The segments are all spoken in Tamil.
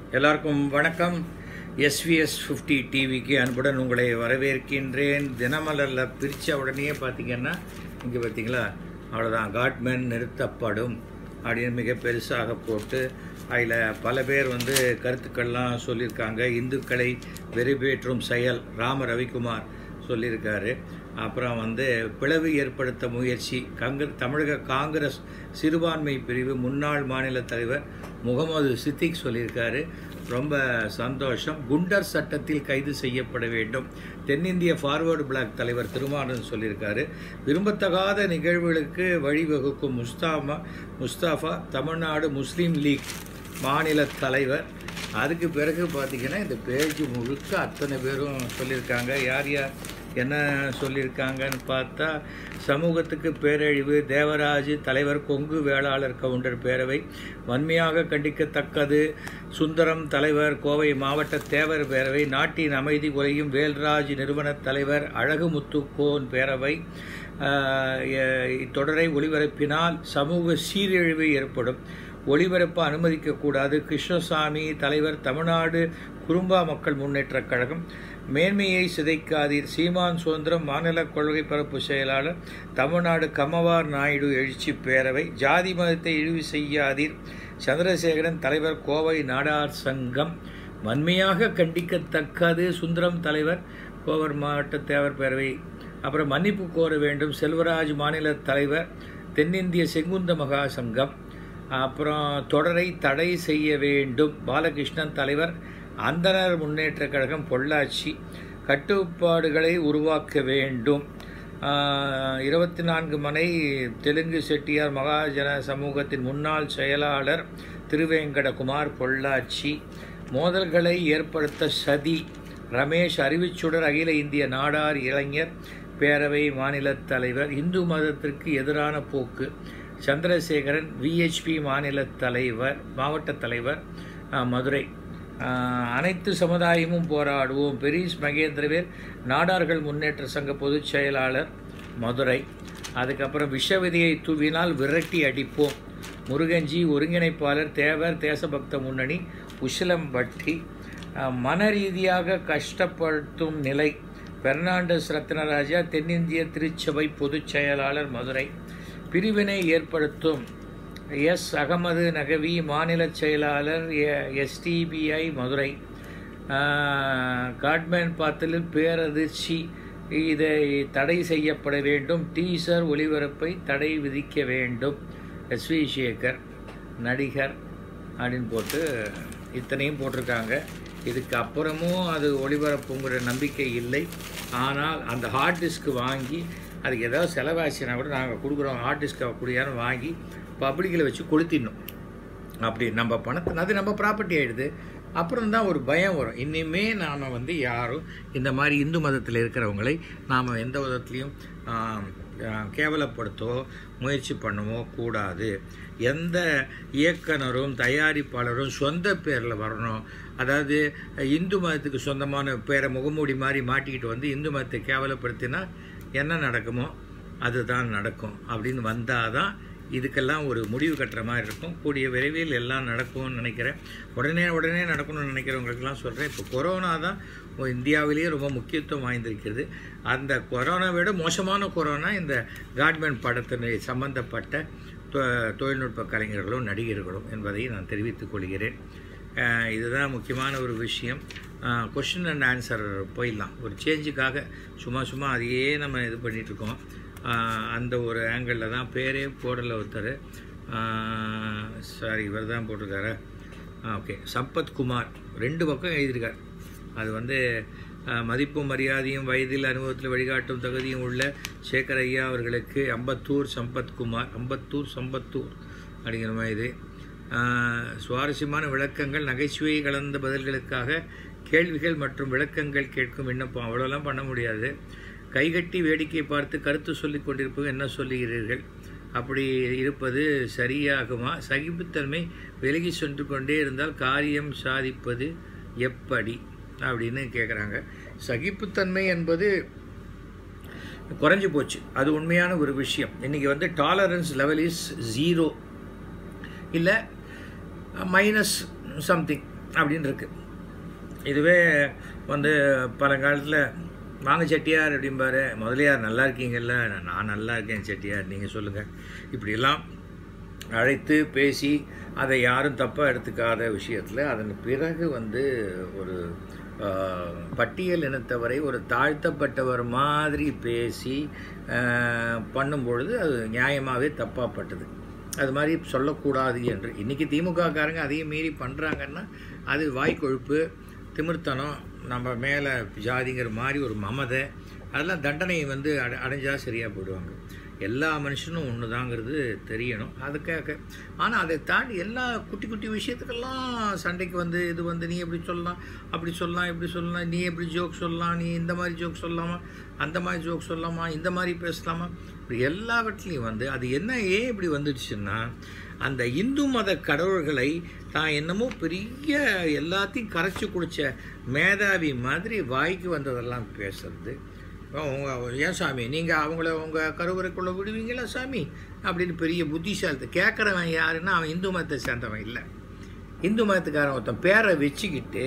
எல்லாருக்கும் வணக்கம் எஸ்விஎஸ் ஃபிஃப்டி டிவிக்கு அன்புடன் உங்களை வரவேற்கின்றேன் தினமலரில் பிரித்த உடனே பார்த்தீங்கன்னா இங்கே பார்த்தீங்களா அவ்வளோதான் காட்மேன் நிறுத்தப்படும் அப்படின்னு மிக பெருசாக போட்டு அதில் பல பேர் வந்து கருத்துக்கள்லாம் சொல்லியிருக்காங்க இந்துக்களை வெறிபேற்றும் செயல் ராம ரவிக்குமார் சொல்லியிருக்காரு அப்புறம் வந்து பிளவு ஏற்படுத்த முயற்சி கங்க தமிழக காங்கிரஸ் சிறுபான்மை பிரிவு முன்னாள் மாநில தலைவர் முகமது சித்திக் சொல்லியிருக்காரு ரொம்ப சந்தோஷம் குண்டர் சட்டத்தில் கைது செய்யப்பட வேண்டும் தென்னிந்திய ஃபார்வர்டு பிளாக் தலைவர் திருமாறன் சொல்லியிருக்காரு விரும்பத்தகாத நிகழ்வுகளுக்கு வழிவகுக்கும் முஸ்தாமா முஸ்தாஃபா தமிழ்நாடு முஸ்லீம் லீக் மாநில தலைவர் அதுக்கு பிறகு பார்த்தீங்கன்னா இந்த பேஜ் முழுக்க அத்தனை பேரும் சொல்லியிருக்காங்க யார் யார் என்ன சொல்லியிருக்காங்கன்னு பார்த்தா சமூகத்துக்கு பேரழிவு தேவராஜ் தலைவர் கொங்கு வேளாளர் கவுண்டர் பேரவை வன்மையாக கண்டிக்கத்தக்கது சுந்தரம் தலைவர் கோவை மாவட்ட தேவர் பேரவை நாட்டின் அமைதி குறையும் வேல்ராஜ் நிறுவன தலைவர் அழகுமுத்துக்கோன் பேரவை தொடரை ஒளிபரப்பினால் சமூக சீரழிவு ஏற்படும் ஒளிபரப்ப அனுமதிக்கக்கூடாது கிருஷ்ணசாமி தலைவர் தமிழ்நாடு குறும்பா மக்கள் முன்னேற்றக் கழகம் மேன்மையை சிதைக்காதீர் சீமான் சுதந்திரம் மாநில கொள்கை பரப்பு செயலாளர் தமிழ்நாடு கமவார் நாயுடு எழுச்சி பேரவை ஜாதி மதத்தை இழிவு செய்யாதீர் சந்திரசேகரன் தலைவர் கோவை நாடார் சங்கம் வன்மையாக கண்டிக்கத்தக்கது சுந்தரம் தலைவர் கோவர் மாவட்ட தேவர் பேரவை அப்புறம் மன்னிப்பு கோர வேண்டும் செல்வராஜ் மாநில தலைவர் தென்னிந்திய செங்குந்த மகா சங்கம் அப்புறம் தொடரை தடை செய்ய வேண்டும் பாலகிருஷ்ணன் தலைவர் அந்தனர் முன்னேற்ற கழகம் பொள்ளாச்சி கட்டுப்பாடுகளை உருவாக்க வேண்டும் இருபத்தி நான்கு மனை தெலுங்கு செட்டியார் மகாஜன சமூகத்தின் முன்னாள் செயலாளர் திருவேங்கடகுமார் பொள்ளாச்சி மோதல்களை ஏற்படுத்த சதி ரமேஷ் அறிவிச்சுடர் அகில இந்திய நாடார் இளைஞர் பேரவை மாநில தலைவர் இந்து மதத்திற்கு எதிரான போக்கு சந்திரசேகரன் விஹெச்பி மாநில தலைவர் மாவட்ட தலைவர் மதுரை அனைத்து சமுதாயமும் போராடுவோம் பெரிஸ் மகேந்திரவேல் நாடார்கள் முன்னேற்ற சங்க பொதுச் செயலாளர் மதுரை அதுக்கப்புறம் விஷவிதியை தூவினால் விரட்டி அடிப்போம் முருகஞ்சி ஒருங்கிணைப்பாளர் தேவர் தேசபக்த முன்னணி உசிலம்பட்டி மன ரீதியாக கஷ்டப்படுத்தும் நிலை பெர்னாண்டஸ் ரத்னராஜா தென்னிந்திய திருச்சபை பொதுச் செயலாளர் மதுரை பிரிவினை ஏற்படுத்தும் எஸ் அகமது நகவி மாநில செயலாளர் எஸ்டிபிஐ மதுரை காட்மேன் பாத்தலில் பேரதிர்ச்சி இதை தடை செய்யப்பட வேண்டும் டீசர் ஒளிபரப்பை தடை விதிக்க வேண்டும் எஸ் வி சேகர் நடிகர் அப்படின்னு போட்டு இத்தனையும் போட்டிருக்காங்க இதுக்கு அப்புறமும் அது ஒளிபரப்புங்கிற நம்பிக்கை இல்லை ஆனால் அந்த ஹார்ட் டிஸ்க் வாங்கி அதுக்கு ஏதாவது செலவாச்சுன்னா கூட நாங்கள் கொடுக்குறோம் ஹார்ட் டிஸ்கை குடியாரம் வாங்கி பப்ளிக்கில் வச்சு கொளுத்திடணும் அப்படி நம்ம பணத்தை அது நம்ம ப்ராப்பர்ட்டி ஆகிடுது அப்புறம் தான் ஒரு பயம் வரும் இனிமே நாம் வந்து யாரும் இந்த மாதிரி இந்து மதத்தில் இருக்கிறவங்களை நாம் எந்த விதத்துலேயும் கேவலப்படுத்தவோ முயற்சி பண்ணவோ கூடாது எந்த இயக்குனரும் தயாரிப்பாளரும் சொந்த பேரில் வரணும் அதாவது இந்து மதத்துக்கு சொந்தமான பேரை முகமூடி மாதிரி மாட்டிக்கிட்டு வந்து இந்து மதத்தை கேவலப்படுத்தினா என்ன நடக்குமோ அதுதான் நடக்கும் அப்படின்னு வந்தால் தான் இதுக்கெல்லாம் ஒரு முடிவு கட்டுற மாதிரி இருக்கும் கூடிய விரைவில் எல்லாம் நடக்கும்னு நினைக்கிறேன் உடனே உடனே நடக்கணும்னு நினைக்கிறவங்களுக்கெல்லாம் சொல்கிறேன் இப்போ கொரோனா தான் இந்தியாவிலேயே ரொம்ப முக்கியத்துவம் வாய்ந்திருக்கிறது அந்த கொரோனா விட மோசமான கொரோனா இந்த காட்மேன் படத்தினை சம்பந்தப்பட்ட தொழில்நுட்ப கலைஞர்களும் நடிகர்களும் என்பதை நான் தெரிவித்துக் கொள்கிறேன் இதுதான் முக்கியமான ஒரு விஷயம் கொஷின் அண்ட் ஆன்சர் போயிடலாம் ஒரு சேஞ்சுக்காக சும்மா சும்மா அதையே நம்ம இது பண்ணிகிட்ருக்கோம் அந்த ஒரு ஆங்கிளில் தான் பேரே போடலை ஒருத்தர் சாரி இவர் தான் போட்டிருக்காரு ஓகே சம்பத் குமார் ரெண்டு பக்கம் எழுதியிருக்கார் அது வந்து மதிப்பும் மரியாதையும் வயதில் அனுபவத்தில் வழிகாட்டும் தகுதியும் உள்ள சேகர் ஐயா அவர்களுக்கு அம்பத்தூர் சம்பத்குமார் அம்பத்தூர் சம்பத்தூர் அப்படிங்கிற மாதிரி இது சுவாரஸ்யமான விளக்கங்கள் நகைச்சுவை கலந்த பதில்களுக்காக கேள்விகள் மற்றும் விளக்கங்கள் கேட்கும் விண்ணப்பம் அவ்வளோலாம் பண்ண முடியாது கைகட்டி வேடிக்கை பார்த்து கருத்து சொல்லிக் கொண்டிருப்பது என்ன சொல்லுகிறீர்கள் அப்படி இருப்பது சரியாகுமா சகிப்புத்தன்மை விலகி சென்று கொண்டே இருந்தால் காரியம் சாதிப்பது எப்படி அப்படின்னு கேட்குறாங்க சகிப்புத்தன்மை என்பது குறைஞ்சி போச்சு அது உண்மையான ஒரு விஷயம் இன்றைக்கி வந்து டாலரன்ஸ் லெவல் இஸ் ஜீரோ இல்லை மைனஸ் சம்திங் அப்படின்னு இருக்கு இதுவே வந்து பழங்காலத்தில் வாங்க செட்டியார் அப்படிம்பாரு முதலியார் நல்லா இருக்கீங்கல்ல நான் நல்லா இருக்கேன் செட்டியார் நீங்கள் சொல்லுங்கள் இப்படியெல்லாம் அழைத்து பேசி அதை யாரும் தப்பாக எடுத்துக்காத விஷயத்தில் அதன் பிறகு வந்து ஒரு ஆஹ், பட்டியல் இனத்தவரை ஒரு தாழ்த்தப்பட்டவர் மாதிரி பேசி ஆஹ், பண்ணும்பொழுது அது நியாயமாகவே தப்பாகப்பட்டது அது மாதிரி சொல்லக்கூடாது என்று இன்றைக்கி திமுககாரங்க அதையும் மீறி பண்ணுறாங்கன்னா அது வாய்க்கொழுப்பு திமிர்த்தனம் நம்ம மேலே ஜாதிங்கிற மாதிரி ஒரு மமதை அதெல்லாம் தண்டனை வந்து அடை அடைஞ்சால் சரியாக போயிடுவாங்க எல்லா மனுஷனும் ஒன்று தாங்கிறது தெரியணும் அதுக்காக ஆனால் அதை தாண்டி எல்லா குட்டி குட்டி விஷயத்துக்கெல்லாம் சண்டைக்கு வந்து இது வந்து நீ எப்படி சொல்லலாம் அப்படி சொல்லலாம் இப்படி சொல்லலாம் நீ எப்படி ஜோக் சொல்லலாம் நீ இந்த மாதிரி ஜோக் சொல்லலாமா அந்த மாதிரி ஜோக் சொல்லலாமா இந்த மாதிரி பேசலாமா இப்படி எல்லாவற்றிலையும் வந்து அது என்ன ஏன் இப்படி வந்துடுச்சுன்னா அந்த இந்து மத கடவுள்களை தான் என்னமோ பெரிய எல்லாத்தையும் கரைச்சி குடிச்ச மேதாவி மாதிரி வாய்க்கு வந்ததெல்லாம் பேசுறது உங்க ஏன் சாமி நீங்கள் அவங்கள உங்கள் கருவறைக்குள்ளே விடுவீங்களா சாமி அப்படின்னு பெரிய புத்திசாலத்தை கேட்குறவன் யாருன்னா அவன் இந்து மதத்தை சேர்ந்தவன் இல்லை இந்து மதத்துக்காரன் ஒருத்தன் பேரை வச்சுக்கிட்டு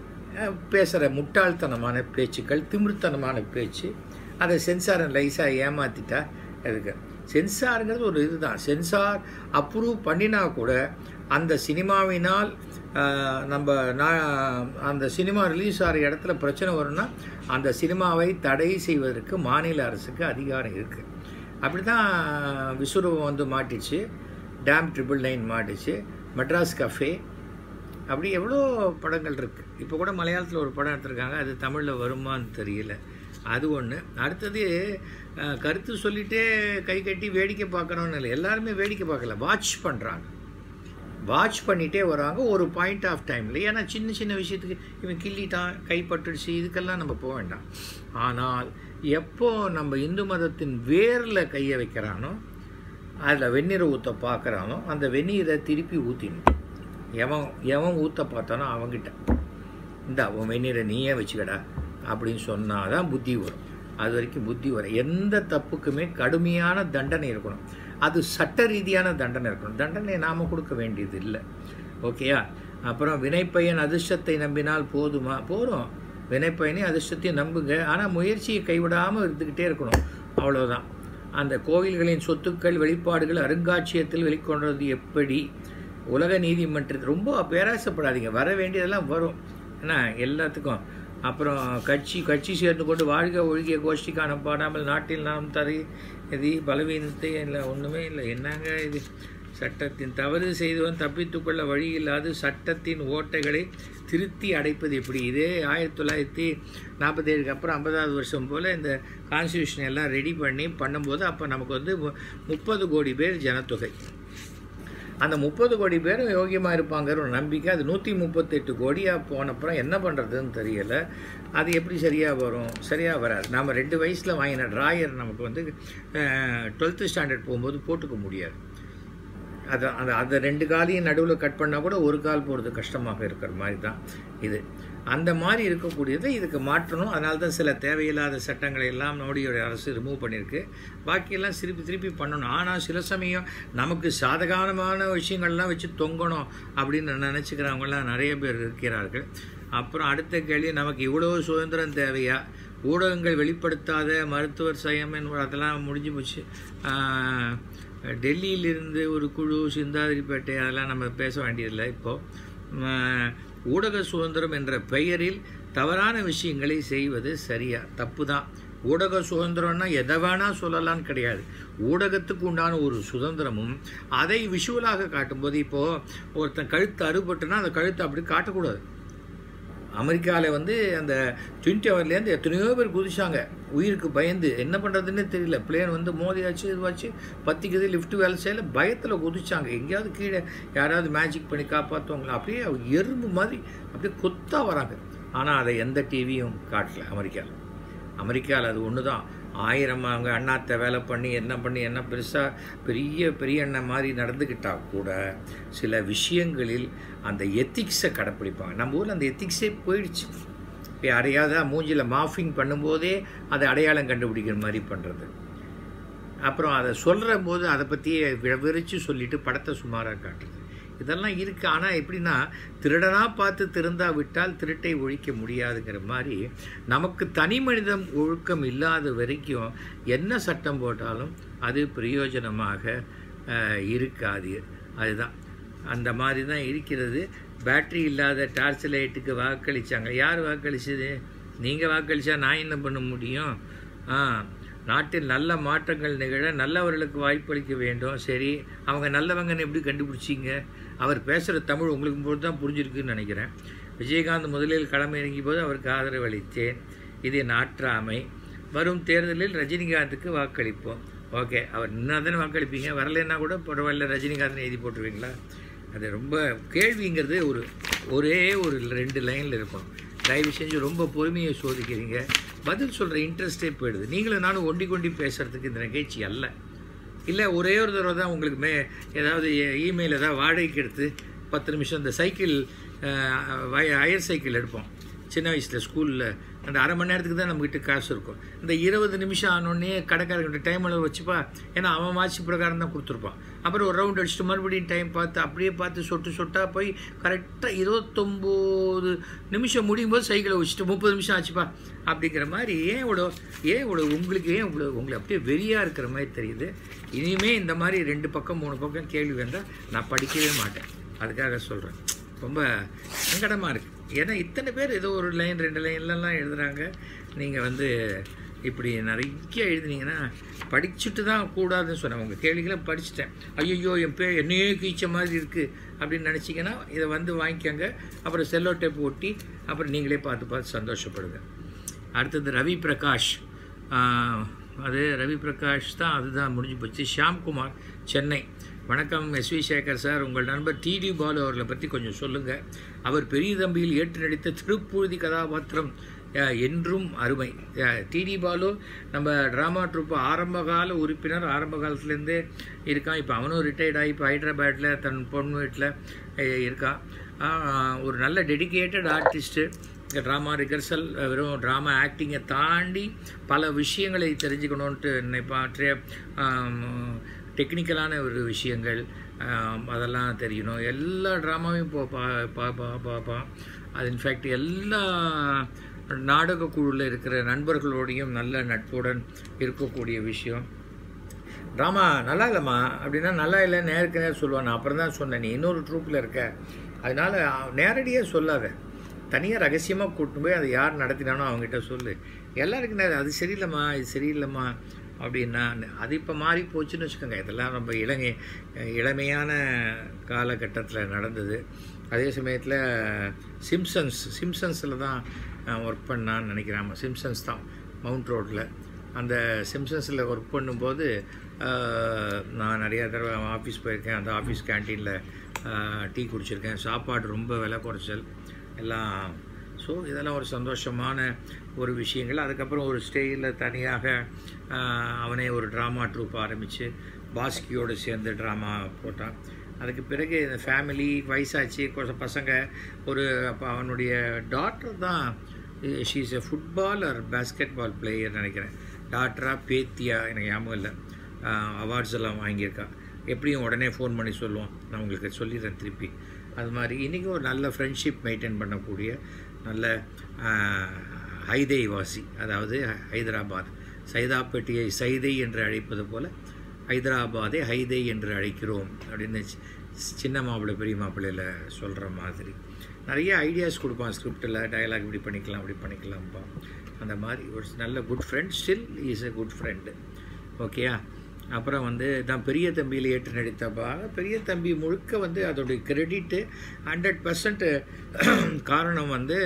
பேசுகிற முட்டாள்தனமான பேச்சுக்கள் திமிர்த்தனமான பேச்சு அதை சென்சாரை லைஸாக ஏமாற்றிட்டா அதுக்கு சென்சாருங்கிறது ஒரு இதுதான் சென்சார் அப்ரூவ் பண்ணினா கூட அந்த சினிமாவினால் ஆஹ், நம்ம நான் அந்த சினிமா ரிலீஸ் ஆகிற இடத்துல பிரச்சனை வரும்னா அந்த சினிமாவை தடை செய்வதற்கு மாநில அரசுக்கு அதிகாரம் இருக்குது அப்படி தான் விஸ்வரூபம் வந்து மாட்டிச்சு டேம் ட்ரிபிள் நைன் மாட்டிச்சு மெட்ராஸ் கஃபே அப்படி எவ்வளோ படங்கள் இருக்குது இப்போ கூட மலையாளத்தில் ஒரு படம் எடுத்திருக்காங்க அது தமிழில் வருமான்னு தெரியல அது ஒன்று அடுத்தது அஹ், கருத்து சொல்லிட்டே கை கட்டி வேடிக்கை பார்க்குறோன்னு இல்லை எல்லாருமே வேடிக்கை பார்க்கல வாட்ச் பண்ணுறாங்க வாட்ச் பண்ணிகிட்டே வராங்க ஒரு பாயிண்ட் ஆஃப் டைமில் ஏன்னா சின்ன சின்ன விஷயத்துக்கு இவன் கிள்ளிட்டான் கைப்பட்டுடுச்சு இதுக்கெல்லாம் நம்ம போக வேண்டாம் ஆனால் எப்போ நம்ம இந்து மதத்தின் வேரில் கையை வைக்கிறானோ அதில் வெந்நீரை ஊற்ற பார்க்குறானோ அந்த வெந்நீரை திருப்பி ஊற்றிடணும் எவன் எவன் ஊற்ற பார்த்தானோ அவங்கிட்ட இந்த உன் வெந்நீரை நீயே வச்சுக்கடா அப்படின்னு சொன்னால் தான் புத்தி வரும் அது வரைக்கும் புத்தி வரும் எந்த தப்புக்குமே கடுமையான தண்டனை இருக்கணும் அது சட்ட ரீதியான தண்டனை இருக்கணும் தண்டனை நாம் கொடுக்க வேண்டியது இல்லை ஓகேயா அப்புறம் வினைப்பையன் அதிர்ஷ்டத்தை நம்பினால் போதுமா போதும் வினைப்பயனே அதிர்ஷ்டத்தையும் நம்புங்க ஆனால் முயற்சியை கைவிடாமல் இருந்துக்கிட்டே இருக்கணும் அவ்வளோதான் அந்த கோவில்களின் சொத்துக்கள் வெளிப்பாடுகள் அருங்காட்சியகத்தில் வெளிக்கொண்டது எப்படி உலக நீதிமன்றத்தில் ரொம்ப பேராசைப்படாதீங்க வர வேண்டியதெல்லாம் வரும் ஏன்னா எல்லாத்துக்கும் அப்புறம் கட்சி கட்சி சேர்ந்து கொண்டு வாழ்க ஒழுகிய கோஷ்டி காணப்படாமல் நாட்டில் நாம் தரை இது பலவீனத்தை இல்லை ஒன்றுமே இல்லை என்னங்க இது சட்டத்தின் தவறு செய்தவன் தப்பித்துக்கொள்ள வழி இல்லாது சட்டத்தின் ஓட்டைகளை திருத்தி அடைப்பது எப்படி இதே ஆயிரத்தி தொள்ளாயிரத்தி நாற்பத்தேழுக்கு அப்புறம் ஐம்பதாவது வருஷம் போல் இந்த கான்ஸ்டியூஷன் எல்லாம் ரெடி பண்ணி பண்ணும்போது அப்போ நமக்கு வந்து மு- முப்பது கோடி பேர் ஜனத்தொகை அந்த முப்பது கோடி பேரும் யோகியமாக இருப்பாங்கிற ஒரு நம்பிக்கை அது நூற்றி முப்பத்தெட்டு கோடியாக போனப்புறம் என்ன பண்ணுறதுன்னு தெரியல அது எப்படி சரியாக வரும் சரியாக வராது நம்ம ரெண்டு வயசில் வாங்கின ட்ராயர் நமக்கு வந்து டுவெல்த்து ஸ்டாண்டர்ட் போகும்போது போட்டுக்க முடியாது அது அந்த அந்த ரெண்டு காலையும் நடுவில் கட் பண்ணால் கூட ஒரு கால் போகிறது கஷ்டமாக இருக்கிற மாதிரி தான் இது அந்த மாதிரி இருக்கக்கூடியதை இதுக்கு மாற்றணும் அதனால தான் சில தேவையில்லாத சட்டங்களை எல்லாம் மோடியோட அரசு ரிமூவ் பண்ணியிருக்கு பாக்கியெல்லாம் திருப்பி திருப்பி பண்ணணும் ஆனால் சில சமயம் நமக்கு சாதகமான விஷயங்கள்லாம் வச்சு தொங்கணும் அப்படின்னு நினச்சிக்கிறவங்களாம் நிறைய பேர் இருக்கிறார்கள் அப்புறம் அடுத்த கேள்வி நமக்கு இவ்வளோ சுதந்திரம் தேவையா ஊடகங்கள் வெளிப்படுத்தாத மருத்துவர் சயம் என்பது அதெல்லாம் முடிஞ்சு போச்சு ஆஹ், டெல்லியிலிருந்து ஒரு குழு சிந்தாதிரிப்பேட்டை அதெல்லாம் நம்ம பேச வேண்டியதில்லை இப்போது ஊடக சுதந்திரம் என்ற பெயரில் தவறான விஷயங்களை செய்வது சரியா தப்பு தான் ஊடக சுதந்திரம்னா எதை வேணால் சொல்லலாம்னு கிடையாது ஊடகத்துக்கு உண்டான ஒரு சுதந்திரமும் அதை விஷுவலாக காட்டும்போது இப்போது ஒருத்தன் கழுத்து அறுபட்டுனா அந்த கழுத்தை அப்படி காட்டக்கூடாது அமெரிக்காவில் வந்து அந்த ட்வின் டவர்லேருந்து எத்தனையோ பேர் குதிச்சாங்க உயிருக்கு பயந்து என்ன பண்ணுறதுன்னே தெரியல பிளேன் வந்து மோதியாச்சு இதுவாச்சு பத்திக்குது லிஃப்ட் வேலை செய்யல பயத்தில் குதிச்சாங்க எங்கேயாவது கீழே யாராவது மேஜிக் பண்ணி காப்பாற்றுவாங்களா அப்படியே எறும்பு மாதிரி அப்படியே கொத்தா வராங்க ஆனால் அதை எந்த டிவியும் காட்டல அமெரிக்காவில் அமெரிக்காவில் அது ஒன்று தான் ஆயிரம் அவங்க அண்ணாத்தை வேலை பண்ணி என்ன பண்ணி என்ன பெருசாக பெரிய பெரிய அண்ணன் மாதிரி நடந்துக்கிட்டா கூட சில விஷயங்களில் அந்த எத்திக்ஸை கடைப்பிடிப்பாங்க நம்ம ஊரில் அந்த எத்திக்ஸே போயிடுச்சு இப்போ யாரையாவது மூஞ்சியில் மாஃபிங் பண்ணும்போதே அதை அடையாளம் கண்டுபிடிக்கிற மாதிரி பண்ணுறது அப்புறம் அதை சொல்கிற போது அதை பற்றியே விவரித்து சொல்லிட்டு படத்தை சுமாராக காட்டுறது இதெல்லாம் இருக்குது ஆனால் எப்படின்னா திருடனாக பார்த்து திருந்தா விட்டால் திருட்டை ஒழிக்க முடியாதுங்கிற மாதிரி நமக்கு தனி மனிதம் ஒழுக்கம் இல்லாத வரைக்கும் என்ன சட்டம் போட்டாலும் அது பிரயோஜனமாக அஹ், இருக்காது அதுதான் அந்த மாதிரி தான் இருக்கிறது பேட்டரி இல்லாத டார்ச் லைட்டுக்கு வாக்களித்தாங்க யார் வாக்களிச்சது நீங்கள் வாக்களித்தா நான் என்ன பண்ண முடியும் ஆ நாட்டில் நல்ல மாற்றங்கள் நிகழ நல்லவர்களுக்கு வாய்ப்பளிக்க வேண்டும் சரி அவங்க நல்லவங்கன்னு எப்படி கண்டுபிடிச்சிங்க அவர் பேசுகிற தமிழ் உங்களுக்கு போது தான் புரிஞ்சிருக்குன்னு நினைக்கிறேன் விஜயகாந்த் முதலில் களம் இறங்கிய போது அவருக்கு ஆதரவு அளித்தேன் இது நாற்றாமை வரும் தேர்தலில் ரஜினிகாந்துக்கு வாக்களிப்போம் ஓகே அவர் இன்னும் தானே வாக்களிப்பீங்க வரலைன்னா கூட பரவாயில்ல ரஜினிகாந்த் எழுதி போட்டுருவீங்களா அது ரொம்ப கேள்விங்கிறது ஒரு ஒரே ஒரு ரெண்டு லைனில் இருக்கும் தயவு செஞ்சு ரொம்ப பொறுமையை சோதிக்கிறீங்க பதில் சொல்கிற இன்ட்ரெஸ்டே போயிடுது நீங்களும் நானும் ஒண்டி கொண்டி பேசுகிறதுக்கு இந்த நிகழ்ச்சி அல்ல இல்லை ஒரே ஒரு தடவை தான் உங்களுக்கு மே ஏதாவது இமெயில் ஏதாவது வாடகைக்கு எடுத்து பத்து நிமிஷம் இந்த சைக்கிள் ஹையர் சைக்கிள் எடுப்போம் சின்ன வயசில் ஸ்கூலில் அந்த அரை மணி நேரத்துக்கு தான் நம்மக்கிட்ட காசு இருக்கும் இந்த இருபது நிமிஷம் ஆனோடனே கடைக்காரங்கிட்ட டைம் அளவு வச்சுப்பா ஏன்னா அவன் வாட்சி பிரகாரம் தான் கொடுத்துருப்பான் அப்புறம் ஒரு ரவுண்ட் அடிச்சுட்டு மறுபடியும் டைம் பார்த்து அப்படியே பார்த்து சொட்டு சொட்டாக போய் கரெக்டாக இருபத்தொம்போது நிமிஷம் முடியும் போது சைக்கிளை வச்சுட்டு முப்பது நிமிஷம் ஆச்சுப்பா அப்படிங்கிற மாதிரி ஏன் இவ்வளோ ஏன் இவ்வளோ உங்களுக்கு ஏன் இவ்வளோ உங்களுக்கு அப்படியே வெறியாக இருக்கிற மாதிரி தெரியுது இனிமே இந்த மாதிரி ரெண்டு பக்கம் மூணு பக்கம் கேள்வி வந்தால் நான் படிக்கவே மாட்டேன் அதுக்காக சொல்கிறேன் ரொம்ப சங்கடமாக இருக்குது ஏன்னா இத்தனை பேர் ஏதோ ஒரு லைன் ரெண்டு லைன்லலாம் எழுதுகிறாங்க நீங்கள் வந்து இப்படி நிறைய எழுதுனீங்கன்னா படிச்சுட்டு தான் கூடாதுன்னு சொன்னேன் உங்கள் கேள்விகளை படிச்சுட்டேன் ஐயோ என் பே என்னையே கீச்ச மாதிரி இருக்குது அப்படின்னு நினச்சிங்கன்னா இதை வந்து வாங்கிக்கோங்க அப்புறம் செல்லோ டேப் ஒட்டி அப்புறம் நீங்களே பார்த்து பார்த்து சந்தோஷப்படுங்க அடுத்தது ரவி பிரகாஷ் ஆஹ், அது ரவி பிரகாஷ் தான் அதுதான் முடிஞ்சு போச்சு ஷியாம்குமார் சென்னை வணக்கம் எஸ் வி சேகர் சார் உங்கள் நண்பர் டிடி பாலு அவர்களை பற்றி கொஞ்சம் சொல்லுங்கள் அவர் பெரிய தம்பியில் ஏற்று நடித்த திருப்புழுதி கதாபாத்திரம் அஹ், என்றும் அருமை டிடி பாலு நம்ம ட்ராமா ட்ரூப் ஆரம்பகால உறுப்பினர் ஆரம்ப காலத்துலேருந்தே இருக்கான் இப்போ அவனும் ரிட்டையர்ட் ஆகி இப்போ ஹைதராபாத்தில் தன் பொண்ணு வீட்டில் இருக்கான் ஆஹ், ஒரு நல்ல டெடிகேட்டட் ஆர்டிஸ்ட்டு ட்ராமா ரிகர்சல் வெறும் ட்ராமா ஆக்டிங்கை தாண்டி பல விஷயங்களை தெரிஞ்சுக்கணுன்ட்டு நினைப்பான் டெக்னிக்கலான ஒரு விஷயங்கள் ஆம், அதெல்லாம் தெரியணும் எல்லா ட்ராமாவையும் போ பா பா பா பார்ப்பான் அது இன்ஃபேக்ட் எல்லா நாடக குழுவில் இருக்கிற நண்பர்களோடையும் நல்ல நட்புடன் இருக்கக்கூடிய விஷயம் ட்ராமா நல்லா இல்லைம்மா அப்படின்னா நல்லா இல்லை நேருக்கு நேர் சொல்லுவான் நான் அப்புறம் தான் சொன்னேன் நீ இன்னொரு ட்ரூப்பில் இருக்க அதனால நேரடியாக சொல்லாத தனியாக ரகசியமாக கூட்டிட்டு போய் அதை யார் நடத்தினானோ அவங்ககிட்ட சொல்லு எல்லாருக்கும் நேரம் அது சரியில்லைம்மா இது சரியில்லைம்மா அப்படின்னா அது இப்போ மாறி போச்சுன்னு வச்சுக்கோங்க இதெல்லாம் ரொம்ப இளமை இளமையான காலகட்டத்தில் நடந்தது அதே சமயத்தில் சிம்சன்ஸ் சிம்சன்ஸில் தான் ஒர்க் பண்ணான்னு நினைக்கிறேன் ஆமாம் சிம்சன்ஸ் தான் மவுண்ட் ரோட்டில் அந்த சிம்சன்ஸில் ஒர்க் பண்ணும்போது ஆஹ், நான் நிறையா தடவை ஆஃபீஸ் போயிருக்கேன் அந்த ஆஃபீஸ் கேன்டீனில் டீ குடிச்சிருக்கேன் சாப்பாடு ரொம்ப விலை குறைச்சல் எல்லாம் ஸோ இதெல்லாம் ஒரு சந்தோஷமான ஒரு விஷயங்கள் அதுக்கப்புறம் ஒரு ஸ்டேயில் தனியாக ஆஹ், அவனே ஒரு ட்ராமா ட்ரூப் ஆரம்பித்து பாஸ்கியோடு சேர்ந்து ட்ராமா போட்டான் அதுக்கு பிறகு இந்த ஃபேமிலி வயசாச்சு கொஞ்சம் பசங்க ஒரு அப்போ அவனுடைய டாட்டர் தான் she is a football or basketball player நினைக்கிறேன் டாக்டரா பேத்தியா எனக்கு ஞாபகம் இல்லை அவார்ட்ஸ் எல்லாம் வாங்கியிருக்கா எப்படியும் உடனே ஃபோன் பண்ணி சொல்லுவோம் நான் உங்களுக்கு சொல்லிடுறேன் திருப்பி அது மாதிரி இன்றைக்கி ஒரு நல்ல ஃப்ரெண்ட்ஷிப் மெயின்டைன் பண்ணக்கூடிய நல்ல ஆஹ், ஹைதை வாசி அதாவது ஹைதராபாத் சைதாப்பேட்டையை சைதை என்று அழைப்பது போல் ஹைதராபாத்தை ஹைதை என்று அழைக்கிறோம் அப்படின்னு சி- சின்ன மாப்பிள்ளை பெரிய மாப்பிள்ளையில் சொல்கிற மாதிரி நிறைய ஐடியாஸ் கொடுப்பான் ஸ்கிரிப்டில் டயலாக் இப்படி பண்ணிக்கலாம் அப்படி பண்ணிக்கலாம்ப்பா அந்த மாதிரி ஒரு நல்ல good friend still is a good friend ஓகேயா அப்புறம் வந்து நான் பெரிய தம்பியில் ஏற்று நடித்தப்பா பெரிய தம்பி முழுக்க வந்து அதோடைய கிரெடிட்டு ஹண்ட்ரட் பர்சன்ட் காரணம் வந்து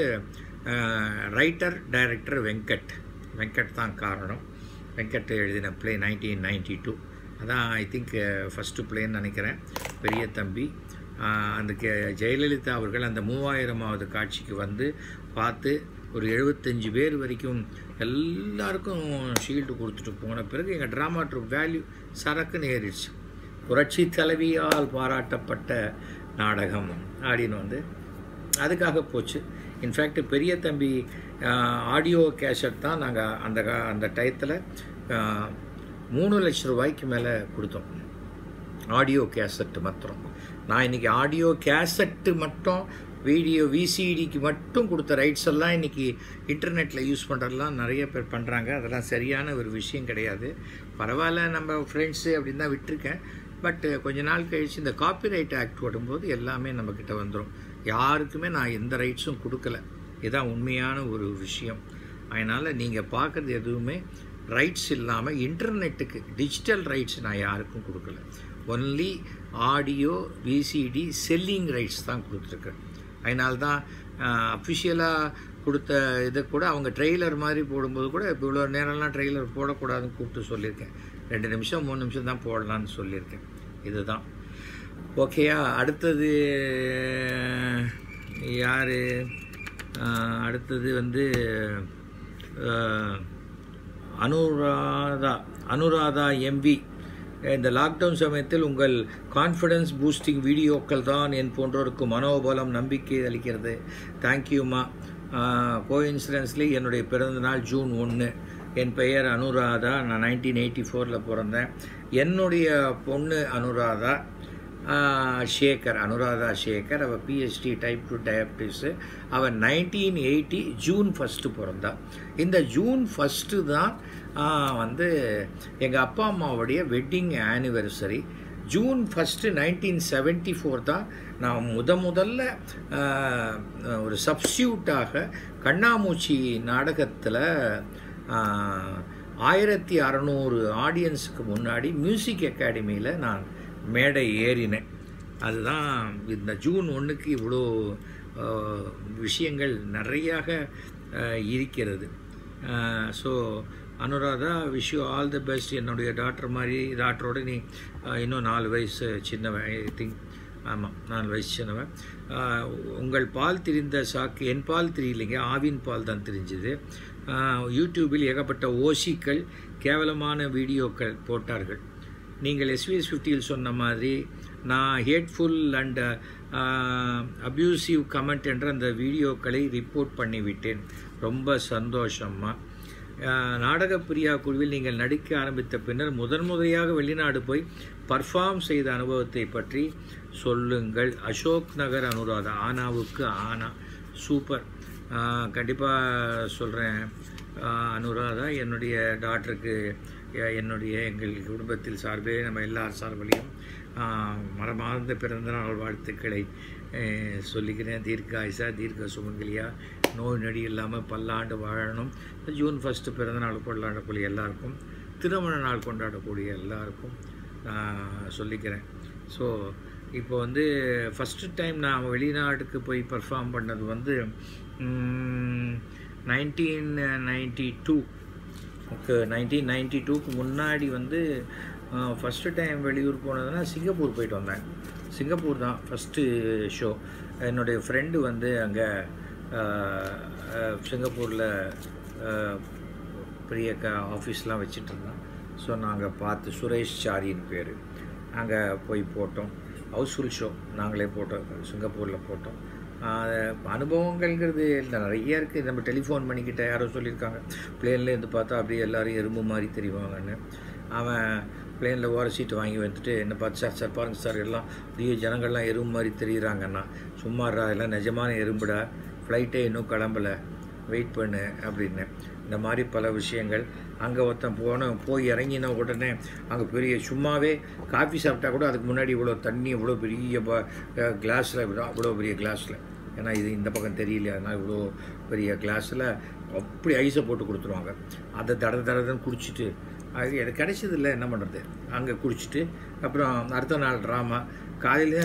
ரைட்டர் டைரக்டர் வெங்கட் வெங்கட் தான் காரணம் வெங்கட் எழுதின ப்ளே நைன்டீன் நைன்டி டூ அதான் ஐ திங்க் ஃபஸ்ட்டு பிளேன்னு நினைக்கிறேன் பெரிய தம்பி ஆஹ் அந்த கே ஜெயலலிதா அவர்கள் அந்த மூவாயிரமாவது காட்சிக்கு வந்து பார்த்து ஒரு எழுபத்தஞ்சு பேர் வரைக்கும் எல்லாருக்கும் ஷீல்டு கொடுத்துட்டு போன பிறகு எங்கள் ட்ராமா ட்ரூப் வேல்யூ சரக்குன்னு ஏறிடுச்சு புரட்சி தலைவியால் பாராட்டப்பட்ட நாடகம் அப்படின்னு வந்து அதுக்காக போச்சு இன்ஃபேக்ட் பெரிய தம்பி ஆடியோ கேசட் தான் நாங்கள் அந்த கா- அந்த டயத்தில் மூணு லட்ச ரூபாய்க்கு மேலே கொடுத்தோம் ஆடியோ கேசட் மாத்திரம் நான் இன்றைக்கி ஆடியோ கேசட்டு மட்டும் வீடியோ விசிடிக்கு மட்டும் கொடுத்த ரைட்ஸ் எல்லாம் இன்றைக்கி இன்டர்நெட்டில் யூஸ் பண்ணுறதுலாம் நிறைய பேர் பண்ணுறாங்க அதெல்லாம் சரியான ஒரு விஷயம் கிடையாது பரவாயில்ல நம்ம ஃப்ரெண்ட்ஸு அப்படின்னு தான் விட்டுருக்கேன் பட் கொஞ்ச நாள் கழித்து இந்த காப்பிரைட் ஆக்ட் வரும்போது எல்லாமே நம்மக்கிட்ட வந்துடும் யாருக்குமே நான் எந்த ரைட்ஸும் கொடுக்கல இதுதான் உண்மையான ஒரு விஷயம் அதனால் நீங்கள் பார்க்குறது எதுவுமே ரைட்ஸ் இல்லாமல் இன்டர்நெட்டுக்கு டிஜிட்டல் ரைட்ஸ் நான் யாருக்கும் கொடுக்கல only audio VCD selling rights தான் கொடுத்துருக்கேன் அதனால தான் அஃபிஷியலாக கொடுத்த இதை கூட அவங்க ட்ரெய்லர் மாதிரி போடும்போது கூட இப்போ இவ்வளோ நேரம்லாம் ட்ரெய்லர் போடக்கூடாதுன்னு கூப்பிட்டு சொல்லியிருக்கேன் ரெண்டு நிமிஷம் மூணு நிமிஷம் தான் போடலான்னு சொல்லியிருக்கேன் இதுதான் ஓகேயா அடுத்தது யார் அடுத்தது வந்து அனுராதா அனுராதா எம்பி இந்த லாக்டவுன் சமயத்தில் உங்கள் கான்ஃபிடன்ஸ் பூஸ்டிங் வீடியோக்கள் தான் என் போன்றோருக்கு மனோபலம் நம்பிக்கை அளிக்கிறது தேங்க்யூம்மா கோ இன்சிடென்ஸ்லி என்னுடைய பிறந்தநாள் ஜூன் ஒன்று என் பெயர் அனுராதா நான் நைன்டீன் எயிட்டி ஃபோரில் பிறந்தேன் என்னுடைய பொண்ணு அனுராதா ஷேகர் அனுராதா ஷேகர் அவள் பிஹெச்டி டைப் டூ டயபிட்டிஸு அவள் நைன்டீன் எயிட்டி ஜூன் ஃபஸ்ட்டு பிறந்தா இந்த ஜூன் ஃபஸ்ட்டு தான் வந்து எங்கள் அப்பா அம்மாவுடைய wedding anniversary June first nineteen seventy four தான் நான் முத முதல்ல ஒரு சப்ஸ்டியூட்டாக கண்ணாமூச்சி நாடகத்தில் ஆயிரத்தி அறநூறு ஆடியன்ஸுக்கு முன்னாடி மியூசிக் அகாடமியில் நான் மேடை ஏறினேன் அதுதான் இந்த ஜூன் ஒன்றுக்கு இவ்வளோ விஷயங்கள் நிறையாக இருக்கிறது so Anuradha wish you all the best என்னுடைய டாக்டர் மாதிரி டாக்டரோட நீ இன்னும் நாலு வயசு சின்னவன் ஐ திங்க் ஆமாம் நாலு வயசு சின்னவன் உங்கள் பால் திரிந்த சாக்கு என் பால் தெரியலைங்க ஆவின் பால் தான் தெரிஞ்சுது யூடியூபில் ஏகப்பட்ட ஓசிக்கள் கேவலமான வீடியோக்கள் போட்டார்கள் நீங்கள் எஸ்விஎஸ் ஃபிஃப்டியில் சொன்ன மாதிரி நான் ஹேட்ஃபுல் அண்ட் அப்யூசிவ் கமெண்ட் என்ற அந்த வீடியோக்களை ரிப்போர்ட் பண்ணிவிட்டேன் ரொம்ப சந்தோஷம்மா நாடக பிரியா குழுவில் நீங்கள் நடிக்க ஆரம்பித்த பின்னர் முதன் முறையாக வெளிநாடு போய் பர்ஃபார்ம் செய்த அனுபவத்தை பற்றி சொல்லுங்கள் அசோக் நகர் அனுராதா ஆனாவுக்கு ஆனா சூப்பர் கண்டிப்பாக சொல்கிறேன் அனுராதா என்னுடைய டாக்டருக்கு என்னுடைய எங்கள் குடும்பத்தில் சார்பே நம்ம எல்லார் சார்பிலையும் மரமார்ந்த பிறந்தநாள் வாழ்த்துக்களை சொல்லிக்கிறேன் தீர்க்காயுசா தீர்க்க சுமங்கலியா நோய் நொடி இல்லாமல் பல்லாண்டு வாழணும் ஜூன் ஃபஸ்ட்டு பிறந்தநாள் கொண்டாடக்கூடிய எல்லாருக்கும் திருமண நாள் கொண்டாடக்கூடிய எல்லாருக்கும் நான் சொல்லிக்கிறேன் ஸோ இப்போ வந்து ஃபஸ்ட்டு டைம் நான் வெளிநாட்டுக்கு போய் பர்ஃபார்ம் பண்ணது வந்து nineteen ninety two okay nineteen ninety டூக்கு முன்னாடி வந்து ஃபஸ்ட்டு டைம் வெளியூர் போனதுன்னா சிங்கப்பூர் போயிட்டு வந்தேன் சிங்கப்பூர் தான் ஃபஸ்ட்டு ஷோ என்னுடைய ஃப்ரெண்டு வந்து அங்கே சிங்கப்பூரில் பெரிய க ஆஃபீஸ்லாம் வச்சுட்டு இருந்தான் ஸோ நாங்கள் பார்த்து சுரேஷ் சாரின்னு பேர் அங்கே போய் போட்டோம் ஹவுஸ்ஃபுல் ஷோ நாங்களே போட்டோம் சிங்கப்பூரில் போட்டோம் அனுபவங்கள்ங்கிறது நிறைய இருக்குது நம்ம டெலிஃபோன் பண்ணிக்கிட்ட யாரோ சொல்லியிருக்காங்க பிளேன்லேருந்து பார்த்தா அப்படியே எல்லோரும் எறும்பு மாதிரி தெரிவாங்கன்னு அவன் பிளேனில் ஓர சீட்டு வாங்கி வந்துட்டு என்ன பார்த்து சார் சார் பாருங்கள் சார் எல்லாம் பெரிய ஜனங்கள்லாம் எறும்பு மாதிரி தெரியுறாங்கண்ணா சும்மாறா எல்லாம் நிஜமான எறும்புடா ஃப்ளைட்டே இன்னும் கிளம்பலை வெயிட் பண்ணு அப்படின்னு இந்த மாதிரி பல விஷயங்கள் அங்கே ஒருத்தன் போன போய் இறங்கின உடனே அங்கே பெரிய சும்மாவே காஃபி சாப்பிட்டா கூட அதுக்கு முன்னாடி இவ்வளோ தண்ணி இவ்வளோ பெரிய கிளாஸில் இவ்வளோ பெரிய கிளாஸில் ஏன்னா இது இந்த பக்கம் தெரியல அதனால் இவ்வளோ பெரிய கிளாஸில் அப்படி ஐஸை போட்டு கொடுத்துருவாங்க அதை தட தடன்னு குடிச்சிட்டு அது எனக்கு கிடைச்சதில்ல என்ன பண்ணுறது அங்கே குடிச்சிட்டு அப்புறம் அடுத்த நாள் ட்ராமா காலையில்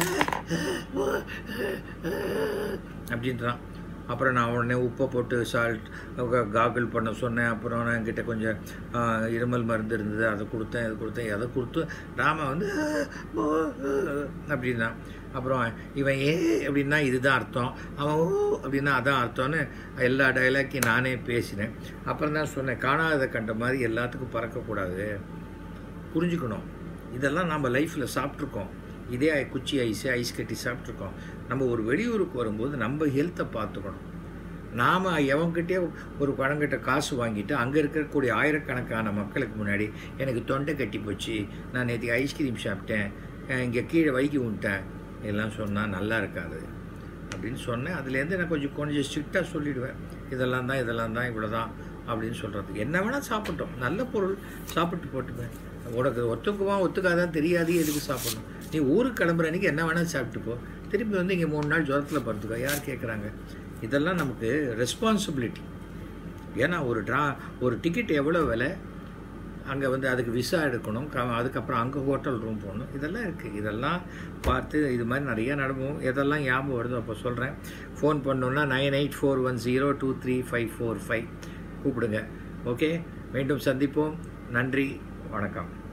அப்படின்றான் அப்புறம் நான் உடனே உப்பை போட்டு சால்ட் காகிள் பண்ண சொன்னேன் அப்புறம் நான் என்கிட்ட கொஞ்சம் இருமல் மருந்து இருந்தது அதை கொடுத்தேன் இதை கொடுத்தேன் எதை கொடுத்து ராமா வந்து அப்படின்னா அப்புறம் இவன் ஏ அப்படின்னா இதுதான் அர்த்தம் அவன் ஓ அப்படின்னா அதான் அர்த்தம்னு எல்லா டைலாக்கையும் நானே பேசினேன் அப்புறம் தான் சொன்னேன் காணாததை கண்ட மாதிரி எல்லாத்துக்கும் பறக்கக்கூடாது புரிஞ்சுக்கணும் இதெல்லாம் நம்ம லைஃப்பில் சாப்பிட்ருக்கோம் இதே குச்சி ஐஸு ஐஸ் கட்டி சாப்பிட்ருக்கோம் நம்ம ஒரு வெளியூருக்கு வரும்போது நம்ம ஹெல்த்தை பார்த்துக்கணும் நாம் எவன்கிட்டே ஒரு பணங்கிட்ட காசு வாங்கிட்டு அங்கே இருக்கக்கூடிய ஆயிரக்கணக்கான மக்களுக்கு முன்னாடி எனக்கு தொண்டை கட்டி போச்சு நான் நேற்று ஐஸ்கிரீம் சாப்பிட்டேன் இங்கே கீழே வைக்கி விட்டேன் இதெல்லாம் சொன்னால் நல்லா இருக்காது அப்படின்னு சொன்னேன் அதுலேருந்து நான் கொஞ்சம் கொஞ்சம் ஸ்ட்ரிக்டாக சொல்லிடுவேன் இதெல்லாம் தான் இதெல்லாம் தான் இவ்வளோ தான் அப்படின்னு சொல்கிறது என்ன வேணால் சாப்பிட்டோம் நல்ல பொருள் சாப்பிட்டு போட்டுப்பேன் உனக்கு ஒத்துக்குமா ஒத்துக்காதான் தெரியாது எதுக்கு சாப்பிடணும் நீ ஊருக்கு கிளம்புற அன்றைக்கி என்ன வேணால் சாப்பிட்டு போ திருப்பி வந்து இங்கே மூணு நாள் ஜுரத்தில் படுத்துக்கோ யார் கேட்குறாங்க இதெல்லாம் நமக்கு ரெஸ்பான்சிபிலிட்டி ஏன்னா ஒரு ட்ரா ஒரு டிக்கெட் எவ்வளோ விலை அங்கே வந்து அதுக்கு விசா எடுக்கணும் க அதுக்கப்புறம் அங்கே ஹோட்டல் ரூம் போகணும் இதெல்லாம் இருக்குது இதெல்லாம் பார்த்து இது மாதிரி நிறைய நடக்கும் எதெல்லாம் ஞாபகம் வருதோ அப்போ சொல்கிறேன் ஃபோன் பண்ணோன்னா nine eight four one zero two three five four five கூப்பிடுங்க ஓகே மீண்டும் சந்திப்போம் நன்றி வணக்கம்